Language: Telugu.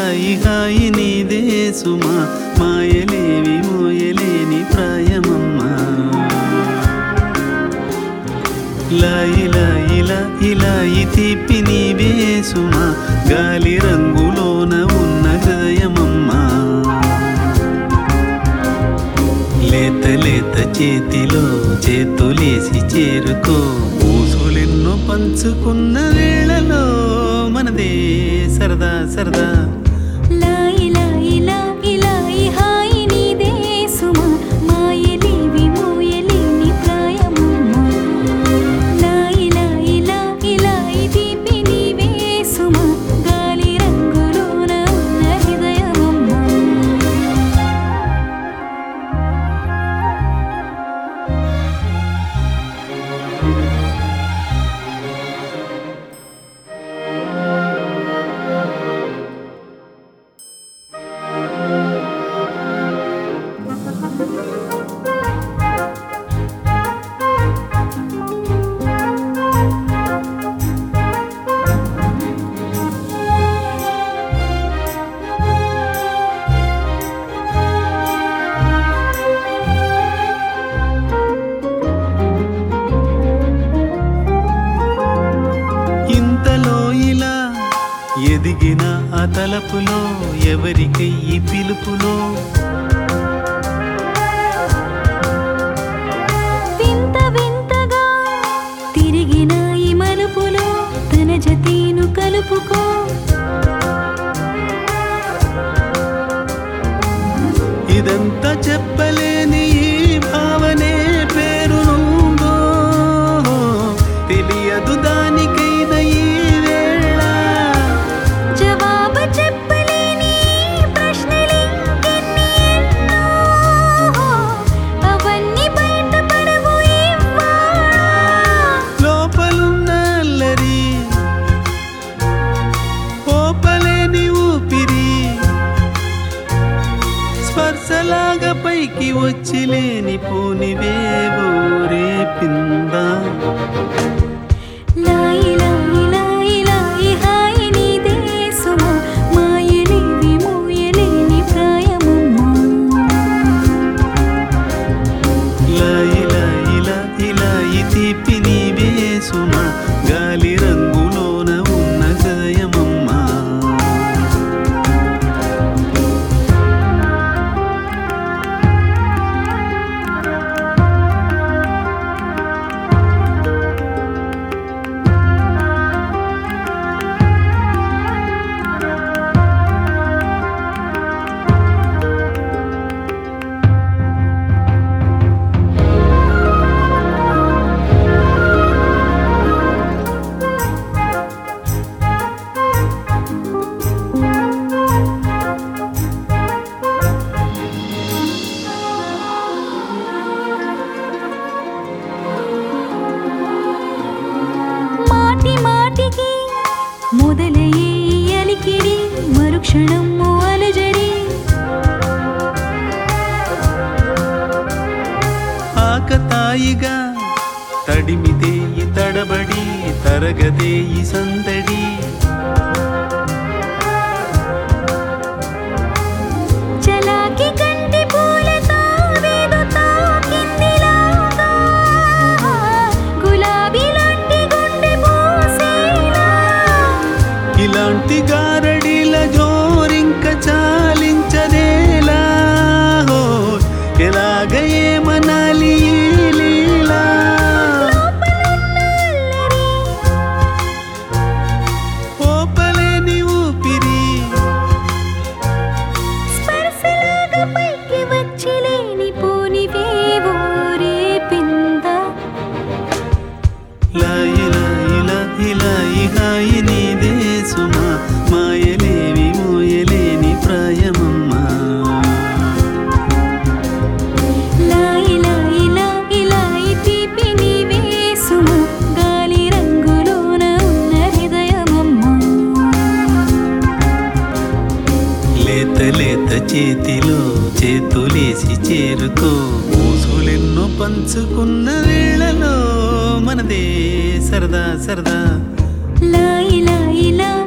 లాయి హాయి నీదే సుమా మాయలేవి మోయలేని ప్రాయమమ్మా లాయి లాయి లాయి లాయి తీపి నీవే సుమా గాలి రంగులోన ఉన్న హృదయమమ్మా లేత లేత చేతిలో చేతులేసి చేరుకో ఊసులెన్నో పంచుకున్న వేళలో మనదే సరదా సరదా లాయి లాయి లాయి లాయి హాయి నీదే సుమా మాయలేవి మోయలేని ప్రాయమమ్మా లాయి లాయి లాయి లాయి తీపి నీవే సుమా గాలి రంగులోన ఉన్న హృదయమమ్మా ఇంతలో ఇలా ఎదిగిన ఆ తలపులో ఎవరికయ్యి పిలుపులో వింత వింతగా తిరిగిన ఈ మలుపులో తన జతీను కలుపుకో ఇదంతా చెప్పలేని ఈ భావనే పేరునుందో తెలియదు దానికైన ఈ వేళ జవాబు చెప్పలేని ప్రశ్నలింకెన్ని ఎన్నో అవన్నీ బయటపడవు ఇవ్వాళ. లోపలున్న అల్లరి ఓపలేని ఊపిరి స్పర్శలాగా పైకి వచ్చి లేని పోనివేవో రేపిందా లాయి లాయి లాయి లాయి హాయి నీదే సుమా మాయలేవి మోయలేని ప్రాయమమ్మా లాయి లాయి లాయి లాయి తీపి నీవే సుమా గాలి రంగులోన ఉన్న హృదయమమ్మా మాటి మాటికి మొదలయ్యే ఈ అలికిడి మరుక్షణం అలజడి ఆకతాయిగా తడిమితే ఈ తడబడి తరగదే ఈ సందడి చలాకి కంటి పూలతో వేదు తాకిందిలాగా గులాబీ లాంటి గుండె పూసేలా ఇలాంటి గారడిల జోరింక చాలించదేలా హో, ఎలాగ ఏమనాలి ఈ లీలా ఓపలేని ఊపిరి స్పర్శలాగా పైకి వచ్చి లేని పోనివేవో రేపిందా లాయి లాయి లాయి లాయి హాయి నీదే సుమా మాయలేవి మోయలేని ప్రాయమమ్మా లాయి లాయి లాయి లాయి తీపి నీవే సుమా గాలి రంగులోన ఉన్న హృదయమమ్మా లేత లేత చేతిలో చేతులేసి చేరుకో ఊసులెన్నో పంచుకున్న వేళలో మనదే సరదా సరదా లాయి లాయి లాయి